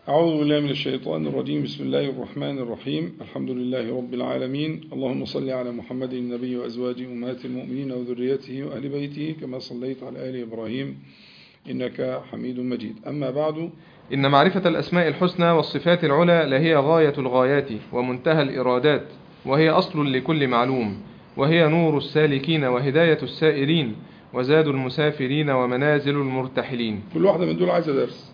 أعوذ بالله من الشيطان الرجيم بسم الله الرحمن الرحيم الحمد لله رب العالمين اللهم صل على محمد النبي وأزواجه أمهات المؤمنين وذريته وأهل بيته كما صليت على آل إبراهيم إنك حميد مجيد أما بعد إن معرفة الأسماء الحسنى والصفات العلى لهي غاية الغايات ومنتهى الإرادات وهي أصل لكل معلوم وهي نور السالكين وهداية السائرين وزاد المسافرين ومنازل المرتحلين كل واحدة من دول عايزة درس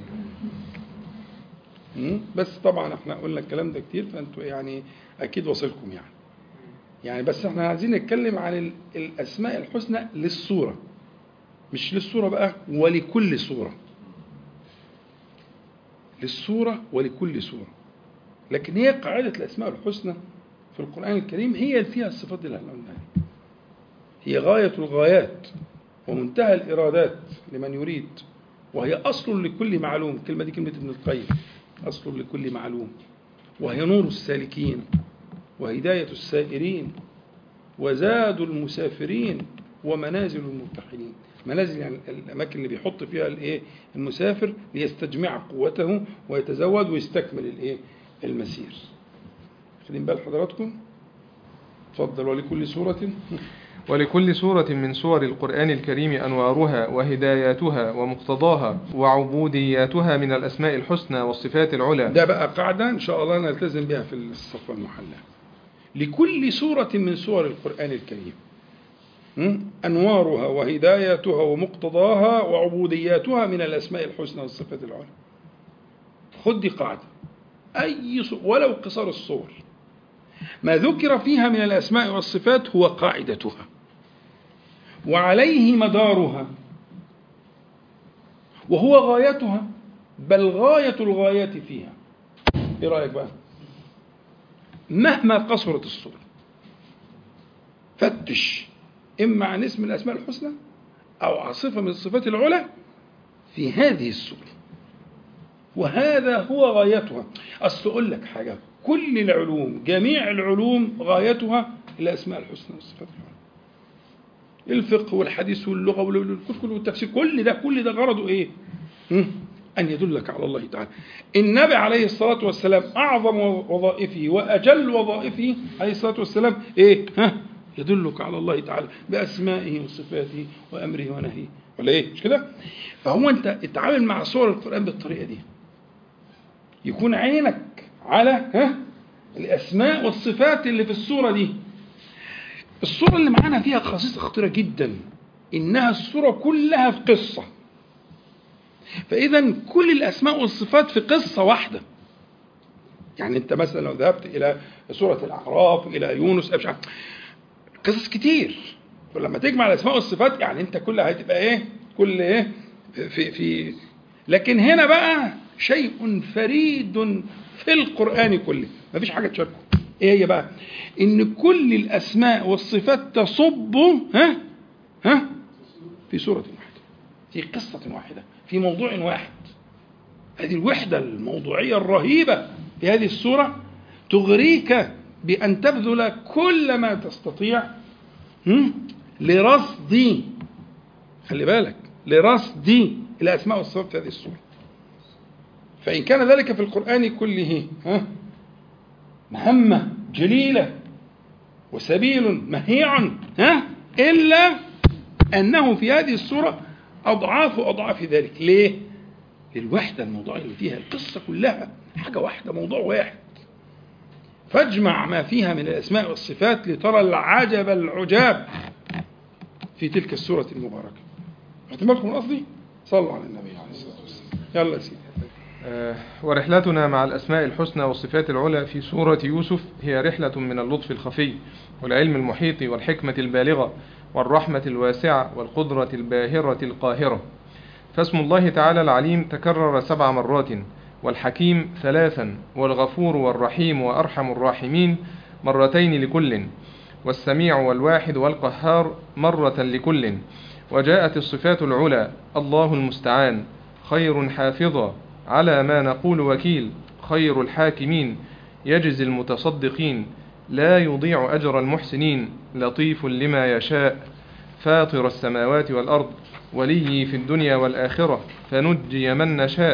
مم؟ بس طبعا احنا قلنا الكلام ده كتير فانتوا يعني اكيد واصلكم يعني يعني بس احنا عايزين نتكلم عن ال- الاسماء الحسنى للصوره مش للصوره بقى ولكل صوره للصوره ولكل صوره لكن هي قاعده الاسماء الحسنى في القران الكريم هي اللي فيها الصفات اللي احنا قلناها هي غايه الغايات ومنتهى الارادات لمن يريد وهي اصل لكل معلوم الكلمه دي كلمه ابن القيم اصل لكل معلوم وهي نور السالكين وهدايه السائرين وزاد المسافرين ومنازل المرتحلين منازل يعني الاماكن اللي بيحط فيها الايه المسافر ليستجمع قوته ويتزود ويستكمل الايه المسير خدين بال حضراتكم اتفضل ولكل سوره ولكل سورة من سور القرآن الكريم أنوارها وهداياتها ومقتضاها وعبودياتها من الأسماء الحسنى والصفات العلى ده بقى قاعدة إن شاء الله نلتزم بها في الصفوة المحلى لكل سورة من سور القرآن الكريم م? أنوارها وهدايتها ومقتضاها وعبودياتها من الأسماء الحسنى والصفات العلى خد دي قاعدة أي سو- ولو قصار الصور ما ذكر فيها من الأسماء والصفات هو قاعدتها وعليه مدارها وهو غايتها بل غاية الغايات فيها ايه رأيك بقى مهما قصرت الصورة فتش إما عن اسم الأسماء الحسنى أو عن صفة من الصفات العلى في هذه السورة وهذا هو غايتها أصل أقول لك حاجة كل العلوم جميع العلوم غايتها الأسماء الحسنى والصفات العلى الفقه والحديث واللغة والكتب والتفسير كل ده كل ده غرضه إيه؟ هم؟ أن يدلك على الله تعالى النبي عليه الصلاة والسلام أعظم وظائفه وأجل وظائفه عليه الصلاة والسلام إيه؟ ها؟ يدلك على الله تعالى بأسمائه وصفاته وأمره ونهيه ولا إيه؟ مش كده؟ فهو أنت اتعامل مع صور القرآن بالطريقة دي يكون عينك على ها؟ الأسماء والصفات اللي في الصورة دي الصورة اللي معانا فيها خصيصة خطيرة جدا إنها الصورة كلها في قصة فإذا كل الأسماء والصفات في قصة واحدة يعني أنت مثلا لو ذهبت إلى سورة الأعراف إلى يونس مش عارف قصص كتير فلما تجمع الأسماء والصفات يعني أنت كلها هتبقى إيه كل إيه في في لكن هنا بقى شيء فريد في القرآن كله مفيش حاجة تشاركه إيه هي بقى إن كل الأسماء والصفات تصب ها ها في سورة واحدة في قصة واحدة في موضوع واحد هذه الوحدة الموضوعية الرهيبة في هذه السورة تغريك بأن تبذل كل ما تستطيع هم؟ لرصد خلي بالك لرصد الأسماء والصفات في هذه السورة فإن كان ذلك في القرآن كله ها مهمة جليلة وسبيل مهيع ها إلا أنه في هذه السورة أضعاف أضعاف ذلك ليه؟ للوحدة الموضوعية اللي فيها القصة كلها حاجة واحدة موضوع واحد فاجمع ما فيها من الأسماء والصفات لترى العجب العجاب في تلك السورة المباركة احتمالكم قصدي؟ صلوا على النبي عليه الصلاة والسلام يلا يا سيدي آه، ورحلتنا مع الأسماء الحسنى والصفات العلى في سورة يوسف هي رحلة من اللطف الخفي والعلم المحيط والحكمة البالغة والرحمة الواسعة والقدرة الباهرة القاهرة فاسم الله تعالى العليم تكرر سبع مرات والحكيم ثلاثا والغفور والرحيم وأرحم الراحمين مرتين لكل والسميع والواحد والقهار مرة لكل وجاءت الصفات العلى الله المستعان خير حافظا على ما نقول وكيل خير الحاكمين يجزي المتصدقين لا يضيع أجر المحسنين لطيف لما يشاء فاطر السماوات والأرض ولي في الدنيا والآخرة فنجي من نشاء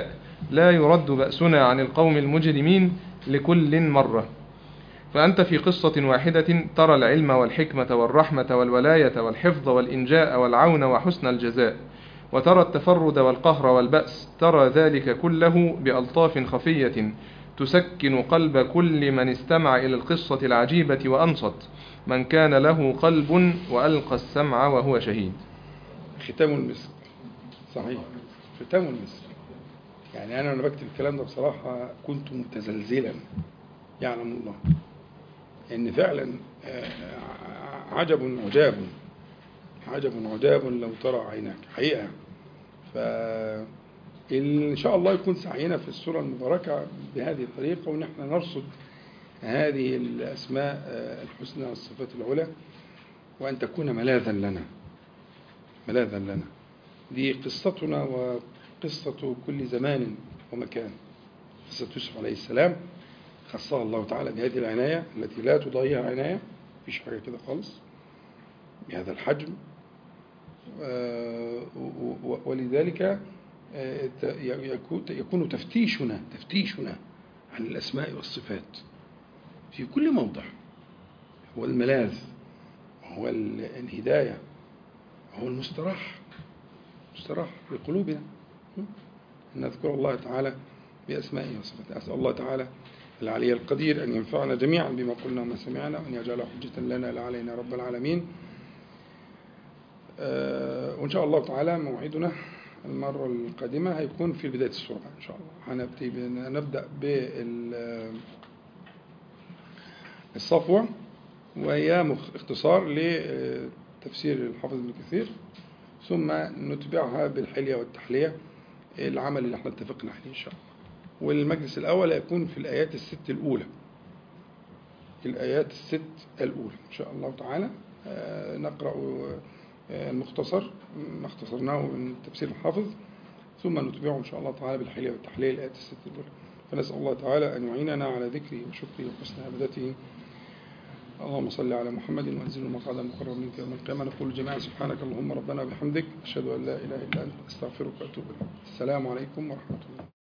لا يرد بأسنا عن القوم المجرمين لكل مرة فأنت في قصة واحدة ترى العلم والحكمة والرحمة والولاية والحفظ والإنجاء والعون وحسن الجزاء وترى التفرد والقهر والبأس ترى ذلك كله بألطاف خفية تسكن قلب كل من استمع إلى القصة العجيبة وأنصت من كان له قلب وألقى السمع وهو شهيد ختام المسك صحيح ختام المسك يعني أنا لما بكتب الكلام ده بصراحة كنت متزلزلا يعلم الله إن فعلا آه، عجب عجاب عجب عجاب لو ترى عيناك حقيقة ف إن شاء الله يكون سعينا في السورة المباركة بهذه الطريقة ونحن نرصد هذه الأسماء آه، الحسنى والصفات العلى وأن تكون ملاذا لنا ملاذا لنا دي قصتنا وقصة كل زمان ومكان قصة يوسف عليه السلام خصها الله تعالى بهذه العناية التي لا تضاهيها عناية مفيش حاجة كده خالص بهذا الحجم آه، و- و- ولذلك آه، ت- يكون- يكون تفتيشنا تفتيشنا عن الأسماء والصفات في كل موضع هو الملاذ وهو ال- الهداية وهو المستراح مستراح لقلوبنا أن نذكر الله تعالى بأسمائه وصفاته أسأل الله تعالى العلي القدير أن ينفعنا جميعا بما قلنا وما سمعنا وأن يجعله حجة لنا لا علينا رب العالمين آه، وإن شاء الله تعالى موعدنا المرة القادمة هيكون في بداية السورة إن شاء الله هنبتدي بن- نبدأ بالصفوة وهي مخ- اختصار لتفسير الحافظ ابن كثير ثم نتبعها بالحلية والتحلية العمل اللي احنا اتفقنا عليه إن شاء الله والمجلس الأول هيكون في الآيات الست الأولى الآيات الست الأولى إن شاء الله تعالى آه، نقرأ آه، المختصر ما اختصرناه من تفسير الحافظ ثم نتبعه إن شاء الله تعالى بالحلية والتحلية الآيات الست الأولى فنسأل الله تعالى أن يعيننا على ذكره وشكره وحسن عبادته اللهم صل على محمد وانزل المقعد المقرب منك يوم القيامة نقول جميعا سبحانك اللهم ربنا وبحمدك أشهد أن لا إله إلا أنت أستغفرك وأتوب إليك السلام عليكم ورحمة الله